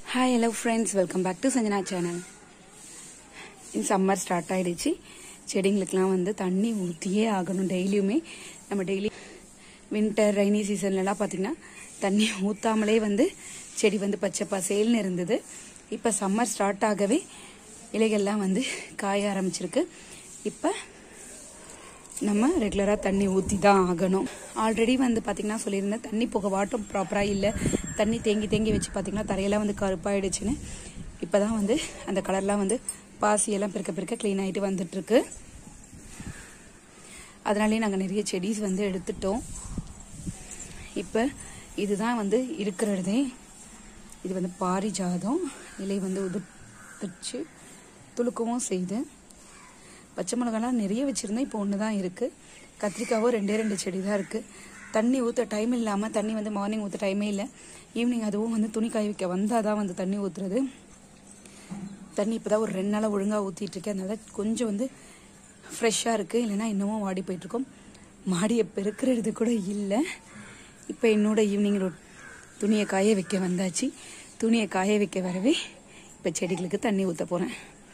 hi hello friends welcome back to Sanjana channel summer start ஆயிடுச்சு செடிங்களுக்கெலாம் வந்து தண்ணி ஊற்றியே ஆகணும் டெய்லியுமே நம்ம டெய்லி வின்டர் ரைனி சீசன்லலாம் பார்த்திங்கன்னா தண்ணி ஊற்றாமலே வந்து செடி வந்து பச்சை பசேல்னு இருந்தது இப்போ சம்மர் ஸ்டார்ட் ஆகவே இலைகள்லாம் வந்து காய ஆரம்பிச்சிருக்கு இப்போ நம்ம ரெகுலராக தண்ணி ஊற்றி தான் ஆகணும் ஆல்ரெடி வந்து பார்த்திங்கன்னா சொல்லியிருந்தேன் தண்ணி போக வாட்டம் ப்ராப்பராக இல்லை தண்ணி தேங்கி தேங்கி வச்சு பார்த்திங்கன்னா தரையெல்லாம் வந்து கருப்பாயிடுச்சுன்னு இப்போ தான் வந்து அந்த கலர்லாம் வந்து பாசியெல்லாம் பிறக்க பிறக்க க்ளீன் ஆகிட்டு வந்துட்டுருக்கு அதனாலேயே நாங்கள் நிறைய செடிஸ் வந்து எடுத்துட்டோம் இப்போ இதுதான் வந்து இருக்கிறதே இது வந்து பாரிஜாதம் இலை வந்து உதிர்த்துச்சு துளுக்கவும் செய்து பச்சை மிளகாலாம் நிறைய வச்சுருந்தேன் இப்போ ஒன்று தான் இருக்குது கத்திரிக்காவும் ரெண்டே ரெண்டு செடி தான் இருக்குது தண்ணி ஊற்ற டைம் இல்லாமல் தண்ணி வந்து மார்னிங் ஊற்ற டைமே இல்லை ஈவினிங் அதுவும் வந்து துணி காய வைக்க வந்தால் தான் வந்து தண்ணி ஊற்றுறது தண்ணி இப்போ தான் ஒரு ரெண்டு நாளாக ஒழுங்காக ஊற்றிட்டுருக்கேன் அதனால கொஞ்சம் வந்து ஃப்ரெஷ்ஷாக இருக்குது இல்லைன்னா இன்னமும் வாடி போயிட்டுருக்கோம் மாடியை பெருக்கிறது கூட இல்லை இப்போ என்னோட ஈவினிங் ரொ துணியை காய வைக்க வந்தாச்சு துணியை காய வைக்க வரவே இப்போ செடிகளுக்கு தண்ணி ஊற்ற போகிறேன்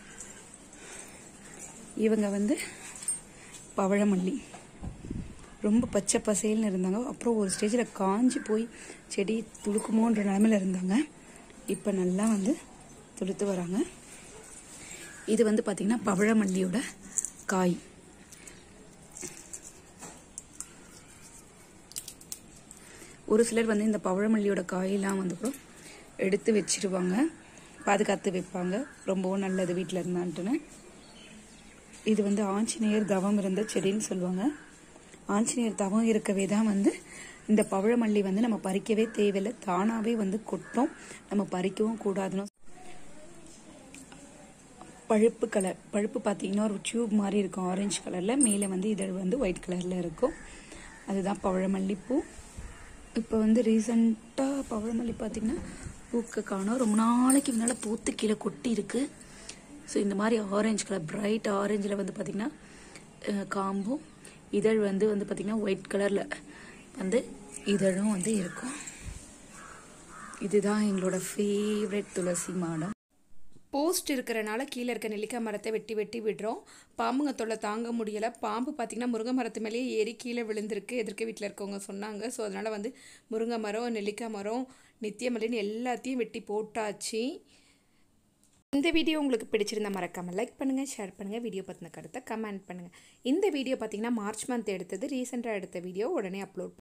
இவங்க வந்து பவழமல்லி ரொம்ப பச்சை பசேல்னு இருந்தாங்க அப்புறம் ஒரு ஸ்டேஜில் காஞ்சி போய் செடி துளுக்குமோன்ற நிலமையில இருந்தாங்க இப்போ நல்லா வந்து துளுத்து வராங்க இது வந்து பார்த்திங்கன்னா பவழமல்லியோட காய் ஒரு சிலர் வந்து இந்த பவழமல்லியோட காயெல்லாம் வந்து கூட எடுத்து வச்சிருவாங்க பாதுகாத்து வைப்பாங்க ரொம்பவும் நல்லது வீட்டில் இருந்தான்ட்டுன்னு இது வந்து ஆஞ்சநேயர் தவம் இருந்த செடின்னு சொல்லுவாங்க ஆஞ்சநேயர் தவம் இருக்கவே தான் வந்து இந்த பவழமல்லி வந்து நம்ம பறிக்கவே தேவையில்லை தானாகவே வந்து கொட்டும் நம்ம பறிக்கவும் கூடாதுன்னு பழுப்பு கலர் பழுப்பு பார்த்தீங்கன்னா ஒரு டியூப் மாதிரி இருக்கும் ஆரஞ்சு கலரில் மேலே வந்து இதழ் வந்து ஒயிட் கலரில் இருக்கும் அதுதான் பவழமல்லி பூ இப்போ வந்து ரீசண்டாக பவழமல்லி பார்த்திங்கன்னா பூக்க காணும் ரொம்ப நாளைக்கு முன்னால் பூத்து கீழே கொட்டி இருக்குது ஸோ இந்த மாதிரி ஆரஞ்சு கலர் பிரைட் ஆரஞ்சில் வந்து பார்த்திங்கன்னா காம்பும் இதழ் வந்து வந்து பார்த்திங்கன்னா ஒயிட் கலரில் வந்து இதழும் வந்து இருக்கும் இதுதான் எங்களோட ஃபேவரட் துளசி மாடம் போஸ்ட் இருக்கிறனால கீழே இருக்க நெல்லிக்காய் மரத்தை வெட்டி வெட்டி விடுறோம் பாம்புங்க தொல்லை தாங்க முடியலை பாம்பு பார்த்திங்கன்னா முருங்கை மரத்து மேலேயே ஏறி கீழே விழுந்திருக்கு எதிர்க்க வீட்டில் இருக்கவங்க சொன்னாங்க ஸோ அதனால் வந்து முருங்கை மரம் நெல்லிக்காய் மரம் நித்தியமல்லின்னு எல்லாத்தையும் வெட்டி போட்டாச்சு இந்த வீடியோ உங்களுக்கு பிடிச்சிருந்தா மறக்காமல் லைக் பண்ணுங்கள் ஷேர் பண்ணுங்கள் வீடியோ பற்றின கருத்தை கமெண்ட் பண்ணுங்கள் இந்த வீடியோ பார்த்திங்கன்னா மார்ச் மந்த் எடுத்தது ரீசெண்டாக எடுத்த வீடியோ உடனே அப்லோட்